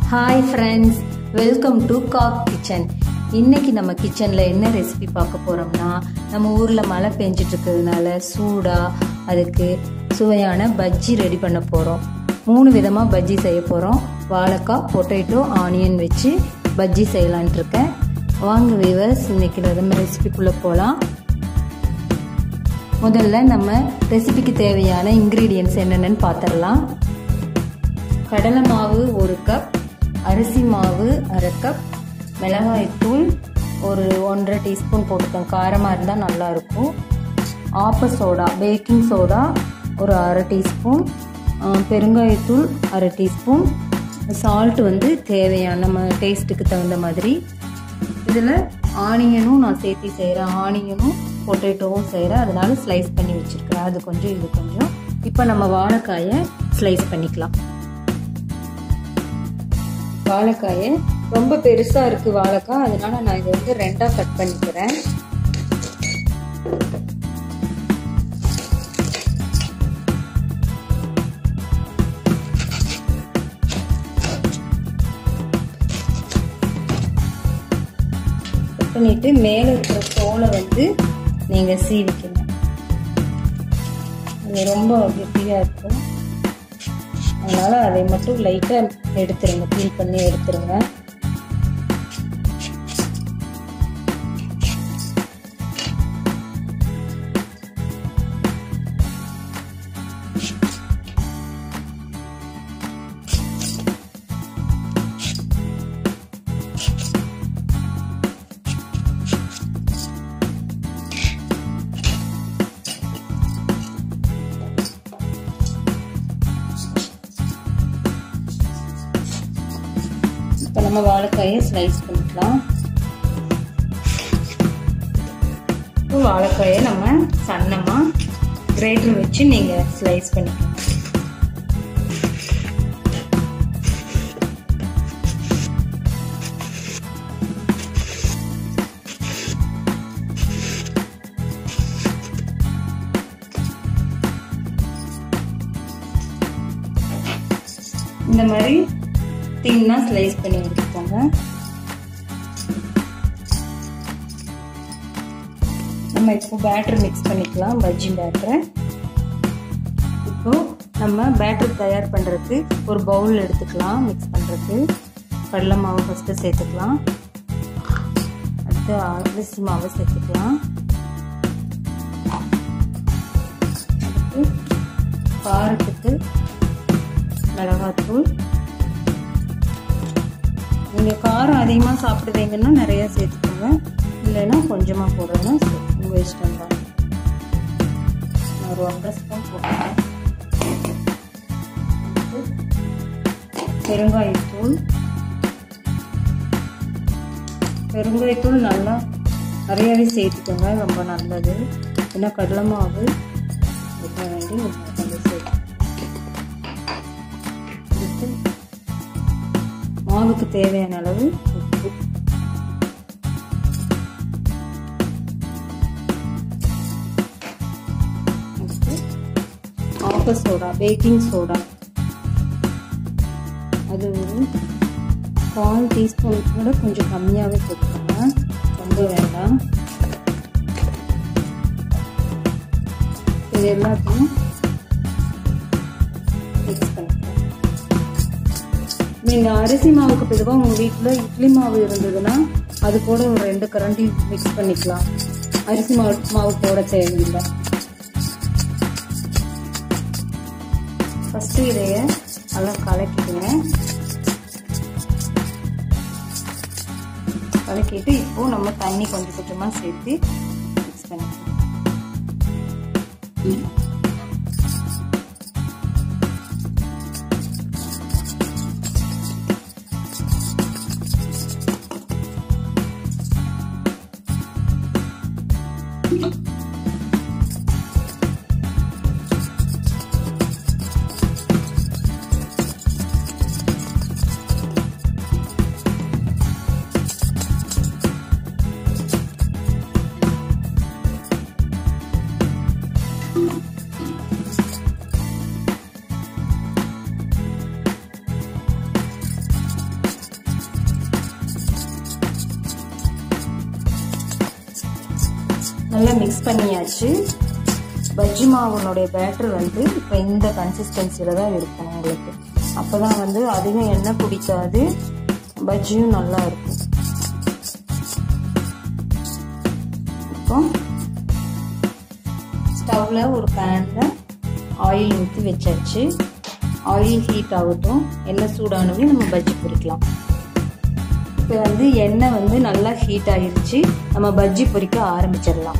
hi friends welcome to காக் kitchen இன்னைக்கு நம்ம கிச்சனில் என்ன ரெசிபி பார்க்க போகிறோம்னா நம்ம ஊரில் மழை பெஞ்சிட்டு இருக்கிறதுனால சூடாக அதுக்கு சுவையான பஜ்ஜி ரெடி பண்ண போகிறோம் மூணு விதமாக பஜ்ஜி செய்ய போகிறோம் வாழைக்காய் பொட்டேட்டோ ஆனியன் வச்சு பஜ்ஜி செய்யலான்ட்டு இருக்கேன் வாங்க வீவர்ஸ் இன்னைக்கு நம்ம ரெசிபிக்குள்ளே போகலாம் முதல்ல நம்ம ரெசிபிக்கு தேவையான இன்க்ரீடியன்ஸ் என்னென்னு பார்த்துடலாம் கடலை மாவு ஒரு கப் அரிசி மாவு அரை கப் மிளகாய்த்தூள் ஒரு ஒன்றரை டீஸ்பூன் போட்டுக்கோங்க காரமாக இருந்தால் நல்லாயிருக்கும் ஆப்ப சோடா பேக்கிங் சோடா ஒரு அரை டீஸ்பூன் பெருங்காயத்தூள் அரை டீஸ்பூன் சால்ட் வந்து தேவையான நம்ம டேஸ்ட்டுக்கு தகுந்த மாதிரி இதில் ஆனியனும் நான் சேர்த்து செய்கிறேன் ஆனியனும் பொட்டேட்டோவும் செய்கிறேன் அதனால ஸ்லைஸ் பண்ணி வச்சுருக்கிறேன் அது கொஞ்சம் இது கொஞ்சம் இப்போ நம்ம வாழைக்காயை ஸ்லைஸ் பண்ணிக்கலாம் வாழைக்காயை ரொம்ப பெருசாக இருக்குது வாழைக்காய் அதனால நான் இதை வந்து ரெண்டாக கட் பண்ணிக்கிறேன் கட் பண்ணிட்டு மேலே இருக்கிற தோலை வந்து நீங்கள் சீவிக்கணும் அது ரொம்ப கெட்டியாக இருக்கும் அதனால் அதை மட்டும் லைட்டாக எடுத்துருங்க க்ளீன் பண்ணி எடுத்துருங்க இப்போ நம்ம வாழைக்காயை ஸ்லைஸ் பண்ணிக்கலாம் இப்போ வாழைக்காயை நம்ம சன்னமாக கிரேட்டர் வச்சு நீங்கள் ஸ்லைஸ் பண்ணிக்கலாம் இந்த மாதிரி தின்னா ஸ்லைஸ் பண்ணி எடுத்துக்கோங்க நம்ம இப்போ பேட்டர் மிக்ஸ் பண்ணிக்கலாம் பஜ்ஜி பேட்டரை இப்போ நம்ம பேட்டர் தயார் பண்ணுறதுக்கு ஒரு பவுல் எடுத்துக்கலாம் மிக்ஸ் பண்ணுறதுக்கு கடலை மாவு ஃபஸ்ட்டு சேர்த்துக்கலாம் அடுத்து அரிசி மாவு சேர்த்துக்கலாம் அடுத்து காரத்துக்கு மிளகாத்தூள் நீங்கள் காரம் அதிகமாக சாப்பிடுவீங்கன்னா நிறையா சேர்த்துக்கோங்க இல்லைன்னா கொஞ்சமாக போடுறதுனா உங்கள் இஷ்டம் தான் நான் ஒரு ஒன்றரை ஸ்பூன் போட்டுக்கிறேன் பெருங்காயத்தூள் பெருங்காயத்தூள் நல்லா நிறையாவே சேர்த்துக்கோங்க ரொம்ப நல்லது ஏன்னா கடலை மாவு வைக்க வேண்டி கொஞ்சம் சேர்த்து மாவுக்கு தேவையான அளவு உப்பு ஆப்ப சோடா பேக்கிங் சோடா அது ஒரு கால் டீஸ்பூன் கூட கொஞ்சம் கம்மியாகவே போட்டுக்கோங்க ரொம்ப வேண்டாம் இது எல்லாத்தையும் மிக்ஸ் பண்ணிக்கலாம் நீங்கள் அரிசி மாவுக்கு பொதுவாக உங்கள் வீட்டில் இட்லி மாவு இருந்ததுன்னா அது கூட ஒரு ரெண்டு கரண்டி மிக்ஸ் பண்ணிக்கலாம் அரிசி மாவு மாவு போட தேவையில்லை ஃபஸ்ட்டு இதைய நல்லா கலக்கிடுங்க கலக்கிட்டு இப்போது நம்ம தண்ணி கொஞ்சம் கொஞ்சமாக சேர்த்து மிக்ஸ் பண்ணிக்கலாம் மிக்ஸ் பண்ணியாச்சு பஜ்ஜி மாவுனுடைய பேட்டர் வந்து இப்போ இந்த கன்சிஸ்டன்சியில் தான் இருக்கணும் உங்களுக்கு அப்போ தான் வந்து அதிகம் எண்ணெய் பிடிக்காது பஜ்ஜியும் நல்லா இருக்கும் இப்போ ஸ்டவ்வில் ஒரு பேனில் ஆயில் ஊற்றி வச்சாச்சு ஆயில் ஹீட் ஆகட்டும் எண்ணெய் சூடானவே நம்ம பஜ்ஜி பொரிக்கலாம் இப்போ வந்து எண்ணெய் வந்து நல்லா ஹீட் ஆகிருச்சு நம்ம பஜ்ஜி பொரிக்க ஆரம்பிச்சிடலாம்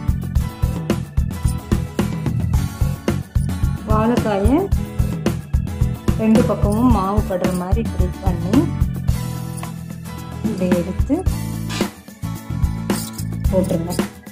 வாழைக்காயை ரெண்டு பக்கமும் மாவு படுற மாதிரி இப்படி பண்ணி இப்படி எடுத்து போட்டுருங்க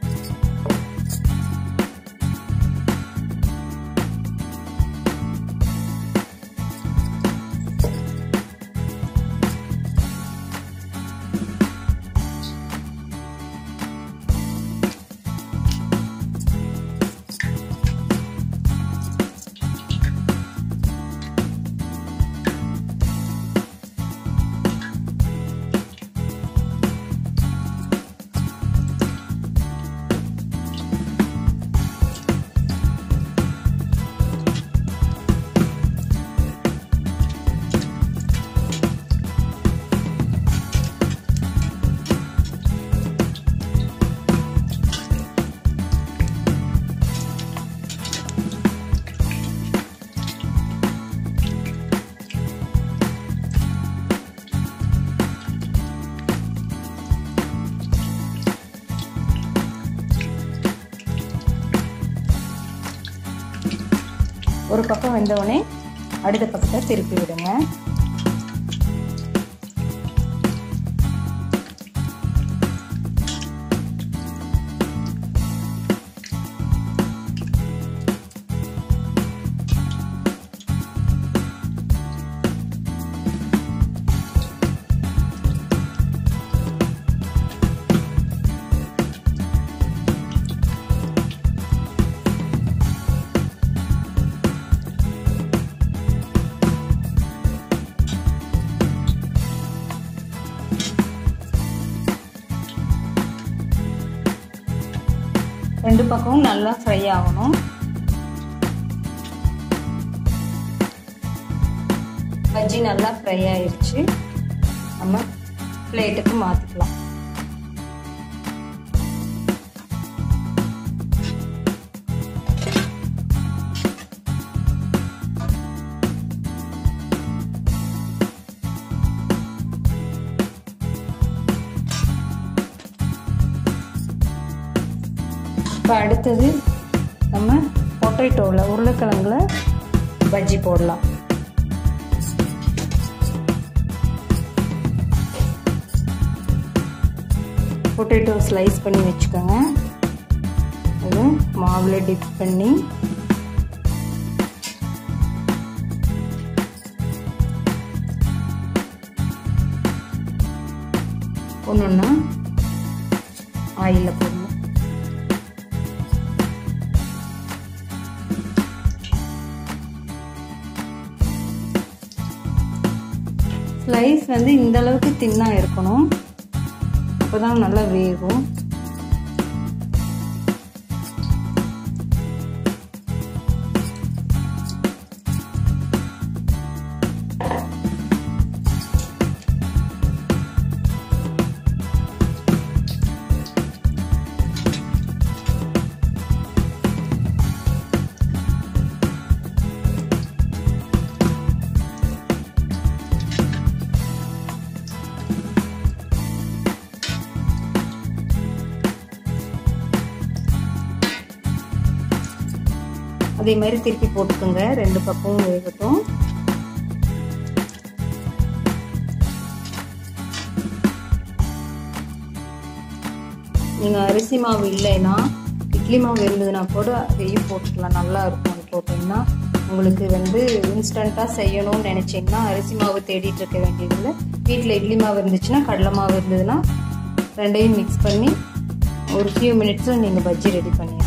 ஒரு பக்கம் வெந்தவுடனே அடுத்த பக்கத்தை திருப்பி விடுங்க ரெண்டு பக்கமும் நல்லா ஃப்ரை ஆகணும் பஜ்ஜி நல்லா ஃப்ரை ஆயிடுச்சு நம்ம பிளேட்டுக்கு மாற்றிக்கலாம் இப்போ அடுத்தது நம்ம பொட்டேட்டோவில் உருளைக்கிழங்குல பஜ்ஜி போடலாம் பொட்டேட்டோ ஸ்லைஸ் பண்ணி வச்சுக்கோங்க அது மாவில் டிப் பண்ணி ஒன்று ஒன்றா ஆயிலில் போடணும் ஸ்லைஸ் வந்து இந்த அளவுக்கு தின்னாக இருக்கணும் அப்போ தான் நல்லா வேகும் அதே மாதிரி திருப்பி போட்டுக்கோங்க ரெண்டு பக்கமும் வேகட்டும் நீங்கள் அரிசி மாவு இல்லைன்னா இட்லி மாவு இருந்ததுன்னா கூட அதையும் போட்டுக்கலாம் நல்லா இருக்கும் அது போட்டிங்கன்னா உங்களுக்கு வந்து இன்ஸ்டண்ட்டாக செய்யணும்னு நினச்சிங்கன்னா அரிசி மாவு தேடிட்டு இருக்க வேண்டியதில்லை வீட்டில் இட்லி மாவு இருந்துச்சுன்னா கடலை மாவு இருந்ததுன்னா ரெண்டையும் மிக்ஸ் பண்ணி ஒரு ஃபியூ மினிட்ஸில் நீங்கள் பஜ்ஜி ரெடி பண்ணிடலாம்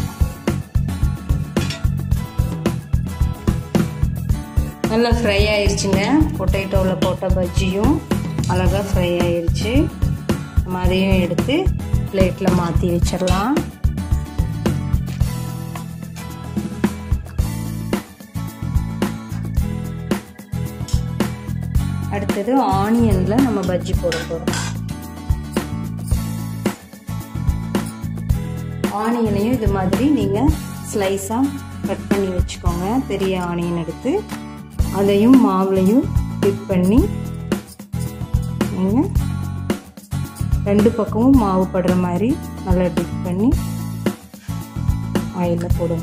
நல்லா ஃப்ரை ஆயிடுச்சுங்க பொட்டேட்டோவில் போட்ட பஜ்ஜியும் அழகாக ஃப்ரை ஆயிடுச்சு நம்ம அதையும் எடுத்து பிளேட்டில் மாற்றி வச்சிடலாம் அடுத்தது ஆனியனில் நம்ம பஜ்ஜி போட போகிறோம் ஆனியனையும் இது மாதிரி நீங்கள் ஸ்லைஸாக கட் பண்ணி வச்சுக்கோங்க பெரிய ஆனியன் எடுத்து அதையும் மாவுலையும் டிப் பண்ணி நீங்கள் ரெண்டு பக்கமும் மாவு படுற மாதிரி நல்லா டிப் பண்ணி ஆயிலில் போடுங்க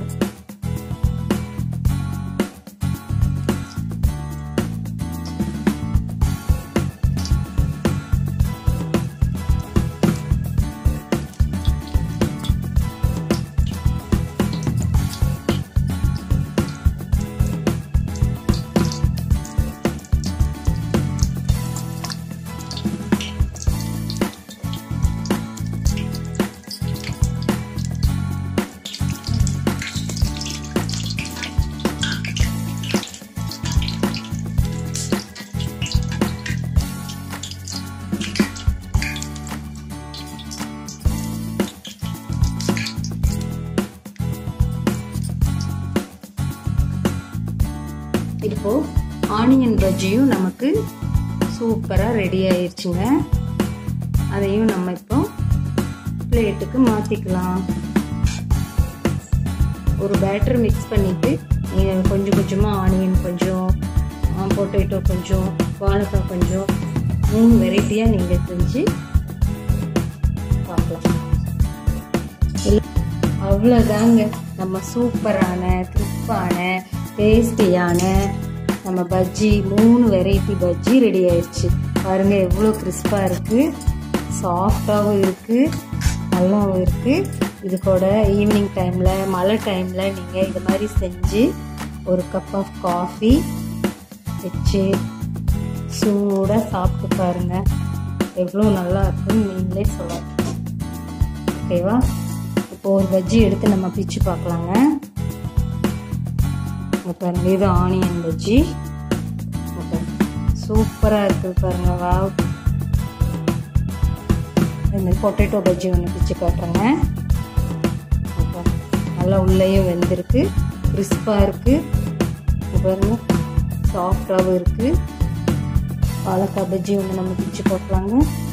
இப்போ ஆனியன் பஜ்ஜியும் நமக்கு சூப்பராக ரெடி ஆயிடுச்சுங்க அதையும் நம்ம இப்போ பிளேட்டுக்கு மாற்றிக்கலாம் ஒரு பேட்டர் மிக்ஸ் பண்ணிவிட்டு நீங்கள் கொஞ்சம் கொஞ்சமாக ஆனியன் கொஞ்சம் பொட்டேட்டோ கொஞ்சம் வாழைக்காய் கொஞ்சம் மூணு வெரைட்டியாக நீங்கள் செஞ்சு பார்க்கலாம் அவ்வளோதாங்க நம்ம சூப்பரான கிறிஸ்பான டேஸ்டியான நம்ம பஜ்ஜி மூணு வெரைட்டி பஜ்ஜி ரெடி ஆயிடுச்சு பாருங்க எவ்வளோ கிறிஸ்பாக இருக்குது சாஃப்டாகவும் இருக்குது நல்லாவும் இருக்குது இது கூட ஈவினிங் டைமில் மழை டைமில் நீங்கள் இது மாதிரி செஞ்சு ஒரு கப் ஆஃப் காஃபி வச்சு சூடாக சாப்பிட்டு பாருங்கள் எவ்வளோ நல்லா இருக்குன்னு நீங்களே சொல்லலாம் ஓகேவா இப்போ ஒரு பஜ்ஜி எடுத்து நம்ம பிச்சு பார்க்கலாங்க பாருங்க இது ஆனியன் பஜ்ஜி சூப்பராக இருக்குது பாருங்க வா இந்த பொட்டேட்டோ பஜ்ஜி ஒன்று பிச்சு காட்டுறேங்க நல்லா உள்ளேயும் வெந்திருக்கு கிறிஸ்பாக இருக்குது பாருங்க சாஃப்டாகவும் இருக்குது வாழைக்காய் பஜ்ஜி ஒன்று நம்ம பிச்சு போட்டலாங்க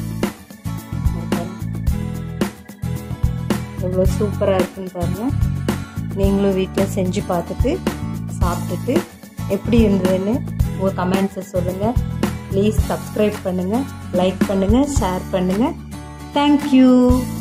எவ்வளோ சூப்பராக இருக்குன்னு பாருங்கள் நீங்களும் வீட்டில் செஞ்சு பார்த்துட்டு சாப்பிட்டுட்டு எப்படி இருந்ததுன்னு உங்கள் கமெண்ட்ஸை சொல்லுங்கள் ப்ளீஸ் சப்ஸ்கிரைப் பண்ணுங்கள் லைக் பண்ணுங்கள் ஷேர் பண்ணுங்கள் தேங்க்யூ